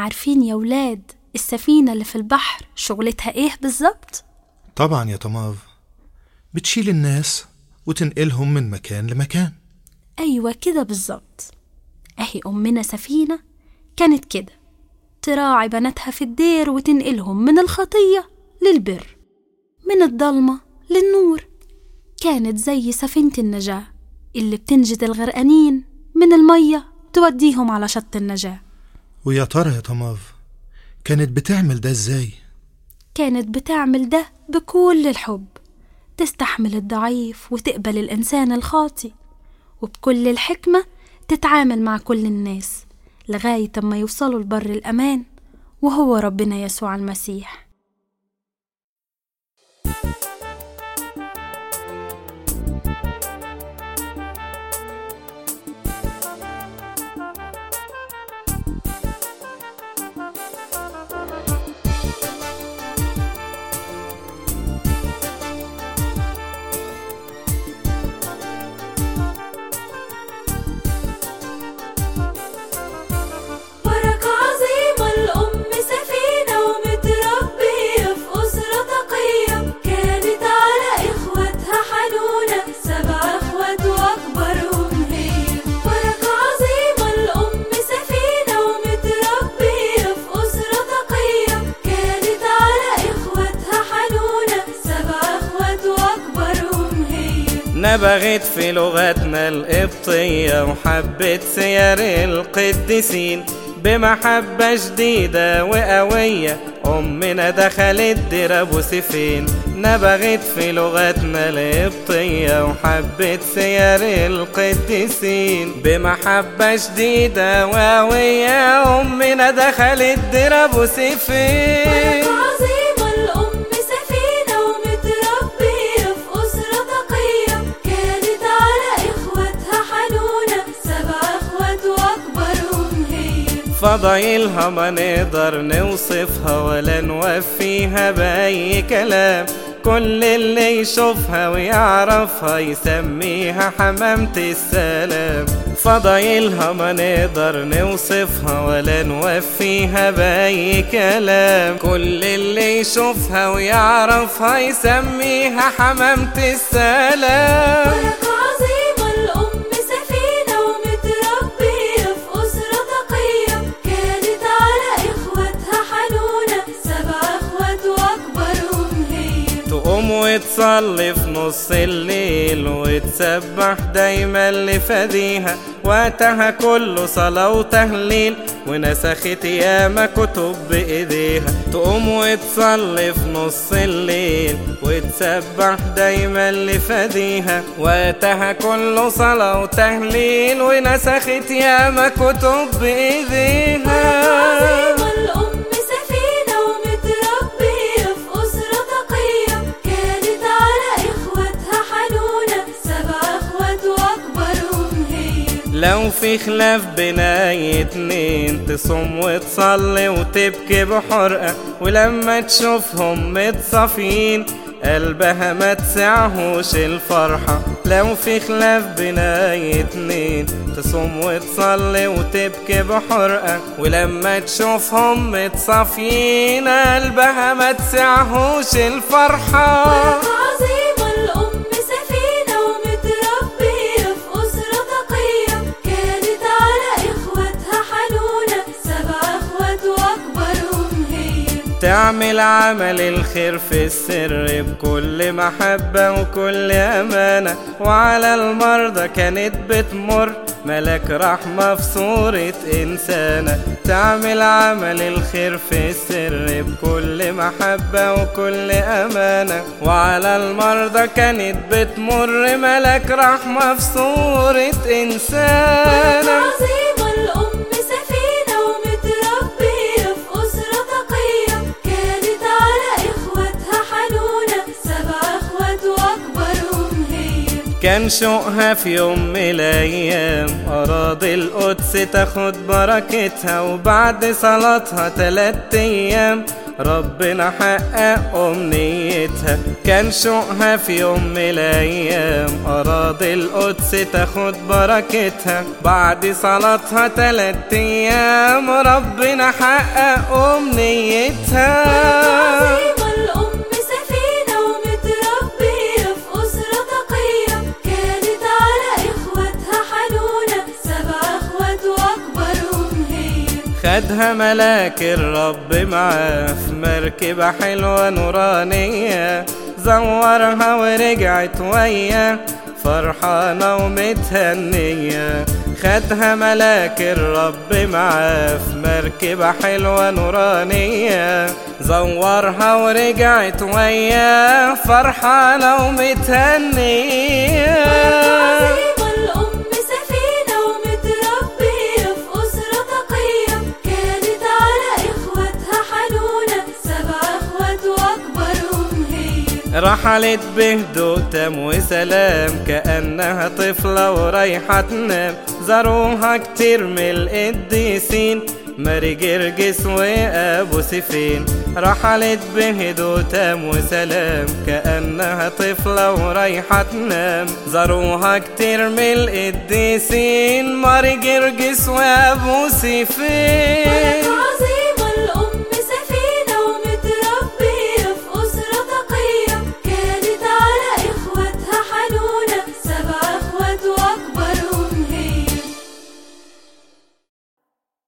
عارفين يا ولاد السفينة اللي في البحر شغلتها ايه بالظبط؟ طبعا يا طماف بتشيل الناس وتنقلهم من مكان لمكان أيوة كده بالظبط أهي أمنا سفينة كانت كده تراعي بناتها في الدير وتنقلهم من الخطية للبر من الضلمة للنور كانت زي سفينة النجاة اللي بتنجد الغرقانين من المية توديهم على شط النجاة ويا ترى يا طماف كانت بتعمل ده ازاي كانت بتعمل ده بكل الحب تستحمل الضعيف وتقبل الإنسان الخاطي وبكل الحكمة تتعامل مع كل الناس لغاية ما يوصلوا لبر الأمان وهو ربنا يسوع المسيح بركة عظيمة الأم سفينة ومتربية في أسرة تقية كانت على إخواتها حنونة سبع إخوات وأكبرهم هي بركة عظيمة الأم سفينة ومتربية في أسرة تقية كانت على إخواتها حنونة سبع إخوات وأكبرهم هي نبغت في لغتنا القبطية وحبت سير القديسين بمحبة شديدة وقوية أمنا دخلت دير أبو سيفين نبغت في لغتنا القبطية وحبت سير القديسين بمحبة شديدة وقوية أمنا دخلت دير أبو سيفين بركة عظيمة الأم سفينة ومتربية في أسرة تقية كانت على إخواتها حنونة سبع إخوات وأكبرهم هي فضايلها ما نقدر نوصفها ولا نوفيها بأي كلام كل اللي يشوفها ويعرفها يسميها حمامة السلام فضايلها ما نقدر نوصفها ولا نوفيها بأي كلام كل اللي يشوفها ويعرفها يسميها حمامة السلام بركة عظيمة الأم سفينة ومتربية في أسرة تقية كانت على إخواتها حنونة سبع إخوات وأكبرهم هي تقوم وتصلي في نص الليل وتسبح دايما لفديها وقتها كله صلاة وتهليل ونسخت ياما كتب بإيديها تقوم وتصلي في نص الليل وتسبح دايما لفديها وقتها كله صلاة وتهليل ونسخت ياما كتب بإيديها عظيمة الأم سفينة ومتربية في أسرة تقية كانت على إخواتها حنونة سبع إخوات وأكبرهم هي لو في خلاف بين اي اتنين تصوم وتصلي وتبكي بحرقة ولما تشوفهم متصافين قلبها ما تسعهوش الفرحة لو في خلاف بين اي اتنين تصوم وتصلي وتبكي بحرقة ولما تشوفهم متصافين قلبها ما تسعهوش الفرحة بركة عظيمة الأم سفينة ومتربية في أسرة تقية كانت على إخواتها حنونة سبع إخوات وأكبرهم هي تعمل عمل الخير في السر بكل محبة وكل أمانة وعلى المرضى كانت بتمر ملك رحمة في صورة إنسانة تعمل عمل الخير في السر بكل محبة وكل أمانة وعلى المرضى كانت بتمر ملك رحمة في صورة إنسانة عظيمة الأم سفينة ومتربية في أسرة تقية كانت على إخواتها حنونة سبع إخوات وأكبرهم هي كان شوقها في يوم من الأيام أراضي القدس تاخد بركتها وبعد صلاتها تلات أيام ربنا حقق أمنيتها كان شوقها في يوم من الأيام أراضي القدس تاخد بركتها بعد صلاتها تلات أيام ربنا حقق أمنيتها عظيمة الأم سفينة ومتربية في أسرة تقية كانت على إخواتها حنونة سبع إخوات وأكبرهم هي خدها ملاك الرب معاه في مركبة حلوة نورانية زورها ورجعت وياه فرحانة ومتهنية خدها ملاك الرب معاه في مركبة حلوة نورانية زورها ورجعت وياه فرحانة ومتهنية عظيمة الأم سفينة ومتربية في أسرة تقية كانت على إخواتها حنونة سبع إخوات وأكبرهم هي رحلت بهدوء تام وسلام كأنها طفلة ورايحة تنام زاروها كتير من القديسين ماري جرجس وأبو سفين رحلت بهدوء تام وسلام كأنها طفلة ورايحة تنام زاروها كتير من القديسين ماري جرجس وأبو سفين